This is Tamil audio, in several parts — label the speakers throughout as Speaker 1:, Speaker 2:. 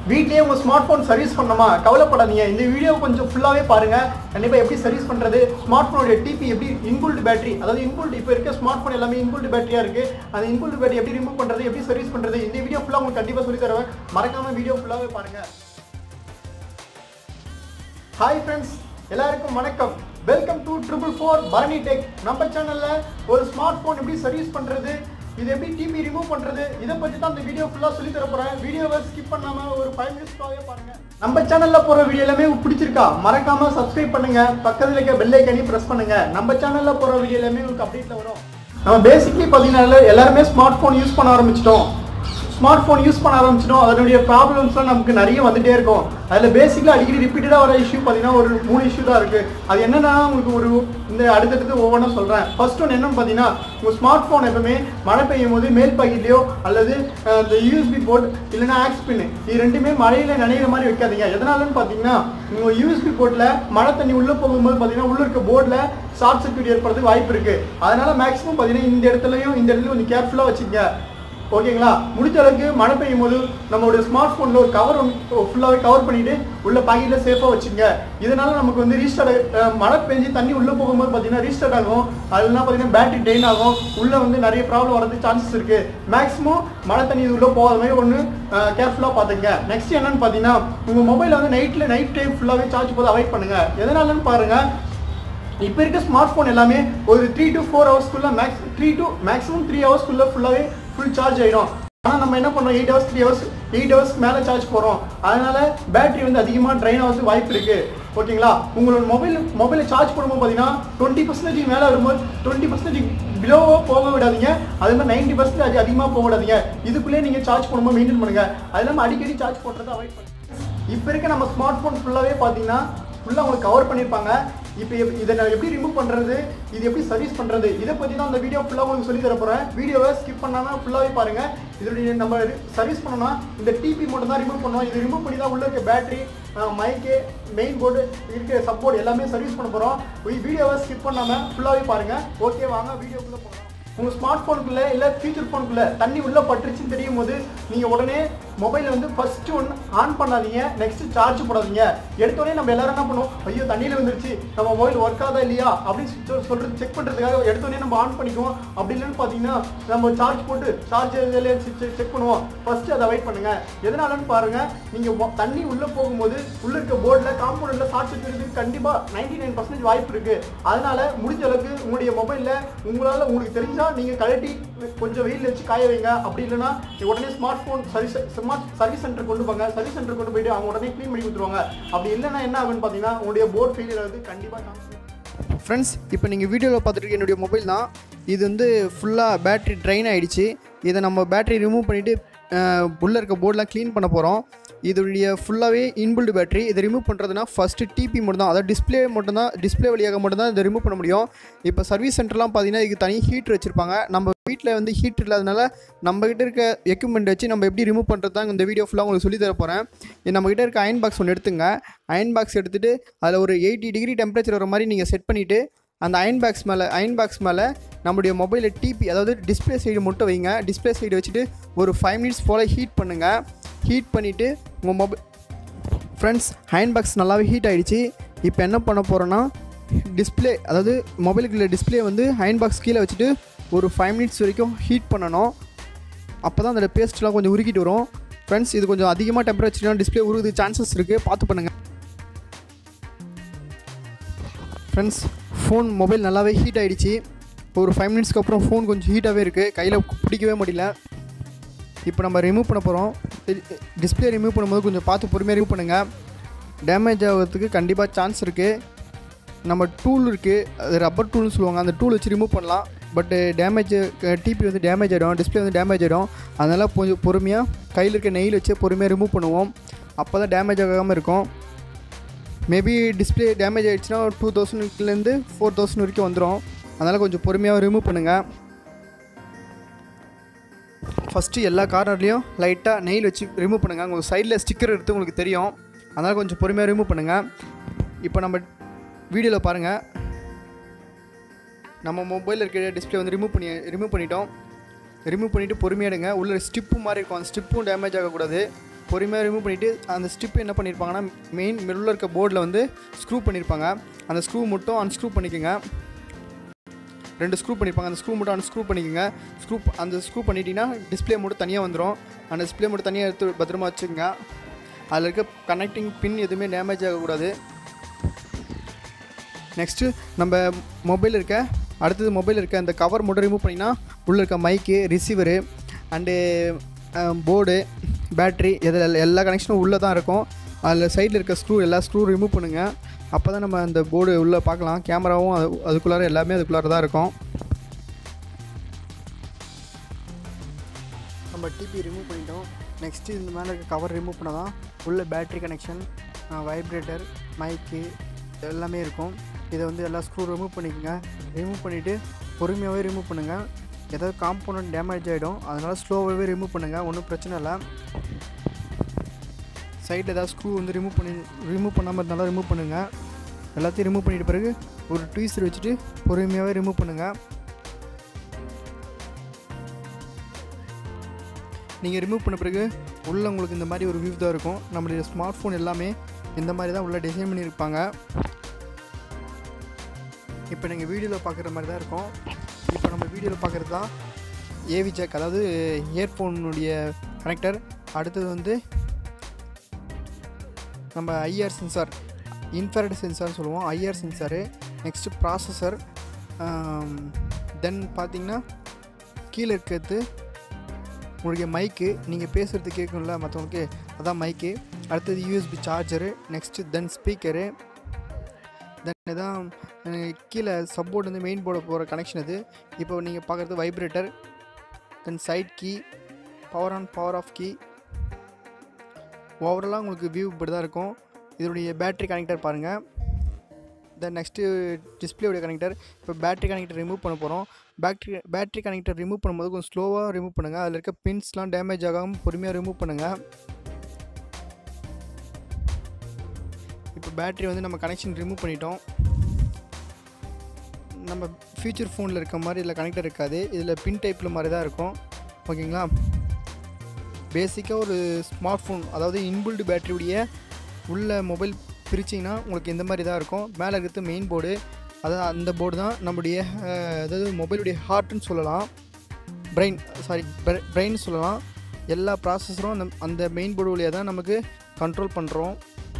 Speaker 1: வீட்லயே உங்கள் ஸ்மார்ட் ஃபோன் சர்வீஸ் பண்ணணுமா கவலைப்படாதீங்க இந்த வீடியோ கொஞ்சம் ஃபுல்லாகவே பாருங்கள் கண்டிப்பாக எப்படி சர்வீஸ் பண்ணுறது ஸ்மார்ட் ஃபோனுடைய டிபி எப்படி இன்புல்ட் பேட்டரி அதாவது இன்புல்ட் இப்போ இருக்க ஸ்மார்ட் ஃபோன் எல்லாமே இன்புல்ட் பேட்டரியாக இருக்குது அந்த இன்புல்ட் பேட்டரி எப்படி ரிமூவ் பண்ணுறது எப்படி சர்வீஸ் பண்ணுறது இந்த வீடியோ ஃபுல்லாக உங்களுக்கு கண்டிப்பாக சொல்லி தருவேன் மறக்காமல் வீடியோ ஃபுல்லாகவே பாருங்கள் ஹாய் ஃப்ரெண்ட்ஸ் எல்லாருக்கும் வணக்கம் welcome to triple four Bharani tech நம்ம சேனலில் ஒரு ஸ்மார்ட் ஃபோன் எப்படி சர்வீஸ் பண்ணுறது இது எப்படி டிபி ரிமூவ் பண்ணுறது இதை பற்றி தான் இந்த வீடியோ ஃபுல்லாக சொல்லி தர போகிறேன் வீடியோவை ஸ்கிப் பண்ணாமல் ஒரு ஃபைவ் மினிட்ஸ்க்காகவே பாருங்கள் நம்ம சேனலில் போகிற வீடியோ எல்லாமே உங்களுக்கு பிடிச்சிருக்கா மறக்காமல் சப்ஸ்கிரைப் பண்ணுங்கள் பக்கத்தில் இருக்க பெல் ஐக்கனையும் ப்ரெஸ் பண்ணுங்கள் நம்ம சேனலில் போகிற வீடியோ எல்லாமே உங்களுக்கு அப்டேட்டில் வரும் நம்ம பேசிக்லி பார்த்தீங்கன்னா எல்லாருமே ஸ்மார்ட் ஃபோன் யூஸ் பண்ண ஆரம்பிச்சிட்டோம் ஸ்மார்ட் ஃபோன் யூஸ் பண்ண ஆரம்பிச்சிட்டோம் அதனுடைய ப்ராப்ளம்ஸ்லாம் நமக்கு நிறைய வந்துட்டே இருக்கும் அதில் பேசிக்கலாக அடிக்கடி ரிப்பீட்டடாக வர இஷ்யூ பார்த்தீங்கன்னா ஒரு மூணு இஷ்யூ தான் இருக்குது அது என்னன்னா உங்களுக்கு ஒரு இந்த அடுத்தடுத்து ஒவ்வொன்றா சொல்கிறேன் ஃபர்ஸ்ட் ஒன்று என்னன்னு பார்த்தீங்கன்னா உங்கள் ஸ்மார்ட் ஃபோன் எப்பவுமே மழை பெய்யும் போது மேல் பாக்கெட்லையோ அல்லது அஹ், இந்த யூஎஸ்பி போர்ட் இல்லைன்னா ஆக்ஸ் பின் இது ரெண்டுமே மழையில் நனைகிற மாதிரி வைக்காதீங்க எதனாலன்னு பார்த்தீங்கன்னா உங்கள் யூஎஸ்பி போர்ட்டில் மழை தண்ணி உள்ளே போகும்போது பார்த்தீங்கன்னா உள்ள இருக்க போர்டில் ஷார்ட் சர்க்யூட் ஏற்படுறதுக்கு வாய்ப்பு இருக்குது அதனால மேக்ஸிமம் பார்த்தீங்கன்னா இந்த இடத்துலையும் இந்த இடத்துலையும் கொஞ்சம் கேர்ஃபுல்லாக வச்சுக்கங்க ஓகேங்களா முடிஞ்ச அளவுக்கு மழை பெய்யும் போது நம்மளுடைய ஸ்மார்ட் ஃபோனில் ஒரு கவர் ஃபுல்லாகவே கவர் பண்ணிட்டு உள்ள பாக்கெட்டில் சேஃபாக வச்சுங்க இதனால நமக்கு வந்து ரீஸ்டார்ட் மழை பெஞ்சு தண்ணி உள்ளே போகும்போது பார்த்தீங்கன்னா ரீஸ்டார்ட் ஆகும் அதெல்லாம் பார்த்தீங்கன்னா பேட்டரி ட்ரெயின் ஆகும் உள்ளே வந்து நிறைய ப்ராப்ளம் வரதுக்கு சான்சஸ் இருக்கு மேக்ஸிமம் மழை தண்ணி இது உள்ளே போகாத மாதிரி ஒன்று கேர்ஃபுல்லாக பார்த்துங்க நெக்ஸ்ட் என்னன்னு பார்த்தீங்கன்னா உங்கள் மொபைல் வந்து நைட்டில் நைட் டைம் ஃபுல்லாகவே சார்ஜ் போது அவாய்ட் பண்ணுங்க எதனாலன்னு பாருங்க இப்போ இருக்க ஸ்மார்ட் ஃபோன் எல்லாமே ஒரு த்ரீ டு ஃபோர் ஹவர்ஸ்க்குள்ள max three to maximum three ஹவர்ஸ்க்குள்ள ஃபுல்லாகவே ஃபுல் சார்ஜ் ஆயிடும் ஆனால் நம்ம என்ன பண்ணுறோம் eight hours three hours eight ஹவர்ஸ்க்கு மேலே சார்ஜ் போகிறோம் அதனால பேட்டரி வந்து அதிகமாக ட்ரைன் ஆகிறதுக்கு வாய்ப்பு இருக்கு ஓகேங்களா உங்களோட மொபைல் மொபைலை சார்ஜ் பண்ணும்போது பார்த்தீங்கன்னா டுவெண்ட்டி பர்சன்டேஜ் மேலே வரும்போது டுவெண்ட்டி பர்சன்டேஜ் பிலோவோ போக விடாதீங்க அதே மாதிரி நைன்ட்டி பர்சன்டேஜ் அதிகமாக போக விடாதீங்க இதுக்குள்ளே நீங்கள் சார்ஜ் பண்ணும்போது மெயின்டைன் பண்ணுங்க அது இல்லாமல் அடிக்கடி சார்ஜ் பண்ணுறதை அவாய்ட் பண்ணுங்க இப்போ இருக்க நம்ம ஸ்மார்ட் ஃபோன் ஃபுல்லாகவே பார்த்தீங்கன்னா ஃபுல்லாக உங்களுக்கு கவர் பண்ணியிருப்பாங்க இப்போ எப்- இதை நான் எப்படி ரிமூவ் பண்ணுறது இது எப்படி சர்வீஸ் பண்ணுறது இதை பற்றி தான் அந்த வீடியோ ஃபுல்லாக உங்களுக்கு சொல்லி தர போகிறேன் வீடியோவை ஸ்கிப் பண்ணாமல் ஃபுல்லாகவே பாருங்கள் இதனுடைய நம்ம சர்வீஸ் பண்ணோம்னா இந்த டிபி மட்டும் தான் ரிமூவ் பண்ணுவோம் இது ரிமூவ் பண்ணி தான் உள்ள இருக்க பேட்டரி மைக்கு மெயின் போர்டு இருக்கிற சப்போர்ட் எல்லாமே சர்வீஸ் பண்ண போகிறோம் வீடியோவை ஸ்கிப் பண்ணாமல் ஃபுல்லாகவே பாருங்கள் ஓகே வாங்க வீடியோக்குள்ளே போகலாம் உங்கள் ஸ்மார்ட் ஃபோனுக்குள்ளே இல்லை ஃபியூச்சர் ஃபோனுக்குள்ளே தண்ணி உள்ளே பட்டுருச்சுன்னு தெரியும் போது நீங்கள் உடனே மொபைலை வந்து ஃபர்ஸ்ட் ஒன் ஆன் பண்ணாதீங்க நெக்ஸ்ட் சார்ஜ் போடாதீங்க எடுத்தோடனே நம்ம எல்லாரும் என்ன பண்ணுவோம் ஐயோ தண்ணியில் வந்துருச்சு நம்ம மொபைல் ஒர்க் ஆகுதா இல்லையா அப்படின்னு சொல்~ சொல்றது செக் பண்ணுறதுக்காக எடுத்தோடனே நம்ம ஆன் பண்ணிக்குவோம் அப்படி இல்லைன்னு பார்த்தீங்கன்னா நம்ம சார்ஜ் போட்டு சார்ஜ் செக் பண்ணுவோம் ஃபர்ஸ்ட் அதை அவாய்ட் பண்ணுங்க எதனாலன்னு பாருங்க நீங்கள் தண்ணி உள்ளே போகும்போது உள்ள இருக்க போர்டில் காம்பவுண்டில் ஷார்ட் சர்க்யூட் கண்டிப்பாக நைன்டி நைன் பர்சன்டேஜ் வாய்ப்பு இருக்கு அதனால முடிஞ்ச அளவுக்கு உங்களுடைய மொபைலில் உங்களால் உங்களுக்கு தெரிஞ்சா நீங்கள் கழட்டி கொஞ்சம் வெயில் வச்சு காய வைங்க அப்படி இல்லைன்னா நீங்க உடனே smart phone service smart service center கொண்டு போங்க சர்வீஸ் சென்டர் கொண்டு போயிட்டு அவங்க உடனே க்ளீன் பண்ணி கொடுத்துருவாங்க அப்படி இல்லைன்னா என்ன ஆகுன்னு பார்த்தீங்கன்னா உங்களுடைய போர்ட் ஃபெயிலியர் ஆகுது கண்டிப்பாக ஃப்ரெண்ட்ஸ் இப்போ நீங்கள் வீடியோவில் பார்த்துட்டு என்னுடைய மொபைல் தான் இது வந்து ஃபுல்லாக பேட்டரி ட்ரைன் ஆகிடுச்சு இதை நம்ம பேட்டரி ரிமூவ் பண்ணிவிட்டு உள்ளே இருக்க போர்டெலாம் க்ளீன் பண்ண போகிறோம் இதோடைய ஃபுல்லாகவே இன்பில்டு பேட்டரி இதை ரிமூவ் பண்ணுறதுனா ஃபஸ்ட்டு டிபி மட்டும் தான் அதாவது டிஸ்பிளே மட்டும்தான் டிஸ்பிளே வழியாக மட்டும்தான் இதை ரிமூவ் பண்ண முடியும் இப்போ சர்வீஸ் சென்டர்லாம் பார்த்தீங்கன்னா இதுக்கு தனி ஹீட்டர் வச்சுருப்பாங்க நம்ம வீட்டில் வந்து ஹீட் இல்லாதனால நம்மக்கிட்ட இருக்க எக்யூப்மெண்ட் வச்சு நம்ம எப்படி ரிமூவ் பண்ணுறது தான் இந்த வீடியோ ஃபுல்லாக உங்களுக்கு சொல்லி தர போகிறேன் இது நம்மக்கிட்ட இருக்க அயன் பாக்ஸ் ஒன்று எடுத்துங்க அயன் பாக்ஸ் எடுத்துகிட்டு அதில் ஒரு எயிட்டி டிகிரி டெம்பரேச்சர் வர மாதிரி நீங்கள் செட் பண்ணிவிட்டு அந்த அயன் பாக்ஸ் மேலே அயன் பாக்ஸ் மேலே நம்முடைய மொபைலில் டிபி அதாவது டிஸ்பிளே சைடு மட்டும் வைங்க டிஸ்பிளே சைடு வச்சுட்டு ஒரு ஃபைவ் மினிட்ஸ் போல் ஹீட் பண்ணுங்கள் ஹீட் பண்ணிவிட்டு உங்கள் மொபைல் ஃப்ரெண்ட்ஸ் அயன் பாக்ஸ் நல்லாவே ஹீட் ஆகிடுச்சு இப்போ என்ன பண்ண போகிறோன்னா டிஸ்பிளே அதாவது மொபைலுக்குள்ள டிஸ்பிளே வந்து அயன் பாக்ஸ் கீழே வச்சுட்டு ஒரு ஃபைவ் மினிட்ஸ் வரைக்கும் ஹீட் பண்ணணும் அப்போ தான் அந்த பேஸ்ட்லாம் கொஞ்சம் உருக்கிட்டு வரும் ஃப்ரெண்ட்ஸ் இது கொஞ்சம் அதிகமாக டெம்பரேச்சர்லாம் டிஸ்பிளே உருகுது சான்சஸ் இருக்குது பார்த்து பண்ணுங்கள் ஃப்ரெண்ட்ஸ் ஃபோன் மொபைல் நல்லாவே ஹீட் ஆகிடுச்சு ஒரு ஃபைவ் மினிட்ஸ்க்கு அப்புறம் ஃபோன் கொஞ்சம் ஹீட்டாகவே இருக்குது கையில் பிடிக்கவே முடியல இப்போ நம்ம ரிமூவ் பண்ண போகிறோம் டிஸ்பிளே ரிமூவ் பண்ணும்போது கொஞ்சம் பார்த்து பொறுமையாக ரிமூவ் பண்ணுங்கள் டேமேஜ் ஆகிறதுக்கு கண்டிப்பாக சான்ஸ் இருக்குது நம்ம டூல் இருக்குது அது ரப்பர் டூல்னு சொல்லுவாங்க அந்த டூல் வச்சு ரிமூவ் பண்ணலாம் பட்டு டேமேஜ் டிபி வந்து டேமேஜ் ஆகிடும் டிஸ்பிளே வந்து டேமேஜ் ஆகிடும் அதனால் கொஞ்சம் பொறுமையாக கையில் இருக்க நெயில் வச்சு பொறுமையாக ரிமூவ் பண்ணுவோம் அப்போ தான் டேமேஜ் ஆகாமல் இருக்கும் மேபி டிஸ்பிளே டேமேஜ் ஆகிடுச்சுன்னா டூ தௌசண்ட்லேருந்து ஃபோர் தௌசண்ட் வரைக்கும் வந்துடும் அதனால் கொஞ்சம் பொறுமையாக ரிமூவ் பண்ணுங்கள் ஃபஸ்ட்டு எல்லா கார்னர்லேயும் லைட்டாக நெயில் வச்சு ரிமூவ் பண்ணுங்கள் உங்களுக்கு சைடில் ஸ்டிக்கர் எடுத்து உங்களுக்கு தெரியும் அதனால் கொஞ்சம் பொறுமையாக ரிமூவ் பண்ணுங்கள் இப்போ நம்ம வீடியோவில் பாருங்கள் நம்ம மொபைலில் இருக்கிற டிஸ்பிளே வந்து ரிமூவ் பண்ணி ரிமூவ் பண்ணிட்டோம் ரிமூவ் பண்ணிவிட்டு பொறுமையாக எடுங்க உள்ள ஸ்டிப்பு மாதிரி இருக்கும் அந்த ஸ்டிப்பும் டேமேஜ் ஆகக்கூடாது பொறுமையாக ரிமூவ் பண்ணிவிட்டு அந்த ஸ்டிப் என்ன பண்ணியிருப்பாங்கன்னா மெயின் மிடில் இருக்க போர்டில் வந்து ஸ்க்ரூ பண்ணியிருப்பாங்க அந்த ஸ்க்ரூ மட்டும் அன்ஸ்க்ரூ பண்ணிக்கோங்க ரெண்டு ஸ்க்ரூ பண்ணியிருப்பாங்க அந்த ஸ்க்ரூ மட்டும் அன்ஸ்க்ரூ பண்ணிக்கோங்க ஸ்க்ரூ அந்த ஸ்க்ரூ பண்ணிட்டீங்கன்னா டிஸ்பிளே மட்டும் தனியாக வந்துடும் அந்த டிஸ்பிளே மட்டும் தனியாக எடுத்து பத்திரமா வச்சுக்கோங்க அதில் இருக்க கனெக்டிங் பின் எதுவுமே டேமேஜ் ஆகக்கூடாது நெக்ஸ்ட்டு நம்ம மொபைல் இருக்க அடுத்தது மொபைல் இருக்க அந்த கவர் மட்டும் ரிமூவ் பண்ணிங்கன்னா உள்ளே இருக்க mic receiver and board battery இதில் எல்லா கனெக்ஷனும் உள்ளே தான் இருக்கும் அதில் சைடில் இருக்க ஸ்க்ரூ எல்லா ஸ்க்ரூ ரிமூவ் பண்ணுங்கள் அப்போ தான் நம்ம அந்த போர்டு உள்ளே பார்க்கலாம் கேமராவும் அது அதுக்குள்ளார எல்லாமே அதுக்குள்ளார தான் இருக்கும் நம்ம டிபி ரிமூவ் பண்ணிட்டோம் நெக்ஸ்ட்டு இந்த மேலே இருக்க கவர் ரிமூவ் பண்ணால் தான் உள்ள பேட்ரி கனெக்ஷன் வைப்ரேட்டர் மைக்கு எல்லாமே இருக்கும் இதை வந்து எல்லா ஸ்க்ரூ ரிமூவ் பண்ணிக்கோங்க ரிமூவ் பண்ணிவிட்டு பொறுமையாகவே ரிமூவ் பண்ணுங்கள் ஏதாவது காம்போனன்ட் டேமேஜ் ஆகிடும் அதனால் ஸ்லோவாகவே ரிமூவ் பண்ணுங்கள் ஒன்றும் பிரச்சனை இல்லை சைடில் ஏதாவது ஸ்க்ரூ வந்து ரிமூவ் பண்ணி ரிமூவ் பண்ணாமல் இருந்தாலும் ரிமூவ் பண்ணுங்கள் எல்லாத்தையும் ரிமூவ் பண்ணிட்ட பிறகு ஒரு ட்வீஸர் வச்சுட்டு பொறுமையாகவே ரிமூவ் பண்ணுங்கள் நீங்கள் ரிமூவ் பண்ண பிறகு உள்ளே உங்களுக்கு இந்த மாதிரி ஒரு வியூ தான் இருக்கும் நம்மளுடைய ஸ்மார்ட் ஃபோன் எல்லாமே இந்த மாதிரி தான் உள்ள டிசைன் பண்ணியிருப்பாங்க இப்போ நீங்கள் வீடியோவில் பார்க்குற மாதிரி தான் இருக்கும் இப்போ நம்ம வீடியோவில் பார்க்குறது தான் ஏவி ஜாக் அதாவது இயர்ஃபோனுடைய கனெக்டர் அடுத்தது வந்து நம்ம ஐஆர் சென்சார் இன்ஃபரட் சென்சார் சொல்லுவோம் IR sensor next processor then பார்த்தீங்கன்னா கீழே இருக்கிறது உங்களுடைய மைக்கு நீங்கள் பேசுகிறது கேட்கும்ல மற்றவங்களுக்கு அதான் மைக்கு அடுத்தது USB charger next then speaker then இதான் அஹ், கீழே சப்போர்ட் வந்து மெயின் போர்டு போகிற கனெக்ஷன் இது இப்போ நீங்கள் பார்க்குறது vibrator then side key power on power off key ஓவராலாக உங்களுக்கு வியூ இப்படி தான் இருக்கும் இதனுடைய பேட்டரி கனெக்டர் பாருங்கள் தென் நெக்ஸ்ட்டு டிஸ்பிளேவுடைய கனெக்டர் இப்போ பேட்டரி கனெக்டர் ரிமூவ் பண்ண போகிறோம் பேட்டரி பேட்டரி கனெக்டர் ரிமூவ் பண்ணும்போது கொஞ்சம் ஸ்லோவாக ரிமூவ் பண்ணுங்கள் அதில் இருக்க பின்ஸ்லாம் டேமேஜ் ஆகாமல் பொறுமையாக ரிமூவ் பண்ணுங்கள் இப்போ பேட்டரி வந்து நம்ம கனெக்ஷன் ரிமூவ் பண்ணிட்டோம் நம்ம ஃபியூச்சர் ஃபோனில் இருக்க மாதிரி இதில் கனெக்டர் இருக்காது இதில் பின் டைப்பில் மாதிரி தான் இருக்கும் ஓகேங்களா பேசிக்காக ஒரு ஸ்மார்ட் ஃபோன் அதாவது இன்பில்டு பேட்டரியுடைய உள்ள மொபைல் பிரிச்சிங்கன்னா உங்களுக்கு இந்த மாதிரி தான் இருக்கும் மேலே இருக்கிறது மெயின் போர்டு அதாவது அந்த போர்டு தான் நம்முடைய அஹ், அதாவது மொபைலுடைய ஹார்ட்னு சொல்லலாம் பிரெயின் சாரி பிரெயின் சொல்லலாம் எல்லா ப்ராசஸரும் அந்த அந்த மெயின் போர்டு வழியாக தான் நமக்கு கண்ட்ரோல் பண்ணுறோம்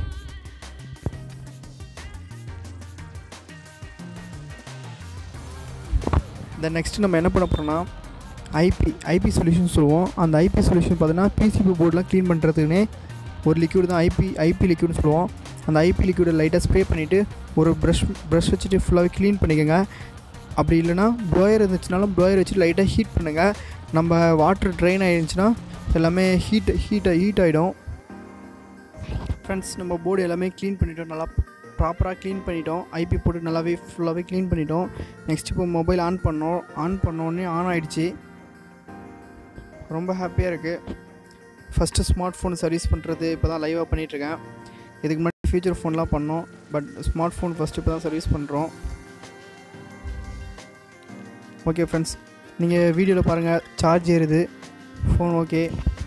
Speaker 1: தென் நெக்ஸ்ட் நம்ம என்ன பண்ண போகிறோம்னா ஐபி ஐபி சொல்யூஷன் சொல்லுவோம் அந்த ஐபி சொல்யூஷன் பார்த்தீங்கன்னா பிசிபி போர்டெலாம் க்ளீன் பண்ணுறதுக்குன்னே ஒரு லிக்யூட் தான் ஐபி ஐபி லிக்யூட்னு சொல்லுவோம் அந்த ஐபி லிக்யூடை லைட்டாக ஸ்ப்ரே பண்ணிவிட்டு ஒரு ப்ரஷ் ப்ரஷ் வச்சுட்டு ஃபுல்லாகவே க்ளீன் பண்ணிக்கோங்க அப்படி இல்லைன்னா ப்ளோயர் இருந்துச்சுனாலும் ப்ளோயர் வச்சு லைட்டாக ஹீட் பண்ணுங்கள் நம்ம வாட்டர் ட்ரெயின் ஆகிருந்துச்சுன்னா எல்லாமே ஹீட் ஹீட் ஹீட் ஆகிடும் ஃப்ரெண்ட்ஸ் நம்ம போர்டு எல்லாமே க்ளீன் பண்ணிட்டோம் நல்லா ப்ராப்பராக க்ளீன் பண்ணிட்டோம் ஐபி போட்டு நல்லாவே ஃபுல்லாகவே க்ளீன் பண்ணிட்டோம் நெக்ஸ்ட் இப்போ மொபைல் ஆன் பண்ணோம் ஆன் பண்ணோடனே ஆன் ஆயிடுச்சு ரொம்ப ஹாப்பியாக இருக்குது ஃபஸ்ட்டு ஸ்மார்ட் ஃபோன் சர்வீஸ் பண்ணுறது இப்போ தான் லைவாக பண்ணிகிட்ருக்கேன் இதுக்கு முன்னாடி ஃபியூச்சர் ஃபோன்லாம் பண்ணோம் பட் ஸ்மார்ட் ஃபோன் ஃபஸ்ட்டு இப்போ தான் சர்வீஸ் பண்ணுறோம் ஓகே ஃப்ரெண்ட்ஸ் நீங்கள் வீடியோவில் பாருங்கள் சார்ஜ் ஏறுது ஃபோன் ஓகே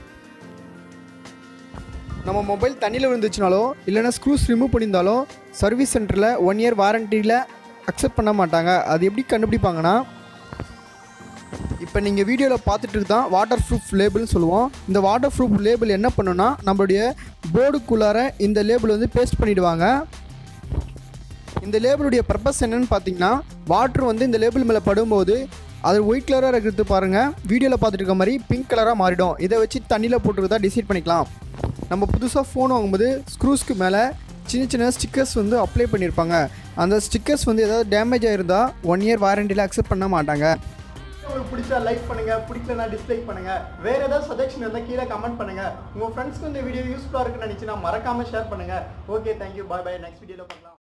Speaker 1: நம்ம மொபைல் தண்ணியில் விழுந்துச்சுனாலோ இல்லைன்னா ஸ்க்ரூஸ் ரிமூவ் பண்ணியிருந்தாலோ சர்வீஸ் சென்டரில் ஒன் இயர் வாரண்டியில் அக்செப்ட் பண்ண மாட்டாங்க அது எப்படி கண்டுபிடிப்பாங்கன்னா இப்போ நீங்கள் வீடியோவில் பார்த்துட்டு தான் வாட்டர் ப்ரூஃப் லேபிள்னு சொல்லுவோம் இந்த வாட்டர் ப்ரூஃப் லேபிள் என்ன பண்ணுன்னா நம்மளுடைய போர்டுக்குள்ளார இந்த லேபிள் வந்து பேஸ்ட் பண்ணிடுவாங்க இந்த லேபிளுடைய பர்பஸ் என்னன்னு பார்த்தீங்கன்னா வாட்டர் வந்து இந்த லேபிள் மேலே படும்போது அது ஒயிட் கலராக இருக்கிறது பாருங்கள் வீடியோவில் பார்த்துட்டு இருக்க மாதிரி பிங்க் கலராக மாறிடும் இதை வச்சு தண்ணியில் போட்டுருக்கதா டிசைட் பண்ணிக்கலாம் நம்ம புதுசாக ஃபோன் வாங்கும்போது ஸ்க்ரூஸ்க்கு மேலே சின்ன சின்ன ஸ்டிக்கர்ஸ் வந்து அப்ளை பண்ணியிருப்பாங்க அந்த ஸ்டிக்கர்ஸ் வந்து ஏதாவது டேமேஜ் ஆயிருந்தால் ஒன் இயர் வாரண்டியில் அக்செப்ட் பண்ண மாட்டாங்க உங்களுக்கு பிடிச்சா லைக் பண்ணுங்க பிடிக்கலனா டிஸ்லைக் பண்ணுங்க வேற ஏதாவது சஜஷன் இருந்தால் கீழே கமெண்ட் பண்ணுங்க உங்க ஃப்ரெண்ட்ஸ்க்கு இந்த வீடியோ யூஸ்ஃபுல்லாக இருக்குன்னு நினைச்சுன்னா மறக்காம ஷேர் பண்ணுங்க okay thank you bye bye next வீடியோவில் பார்க்கலாம்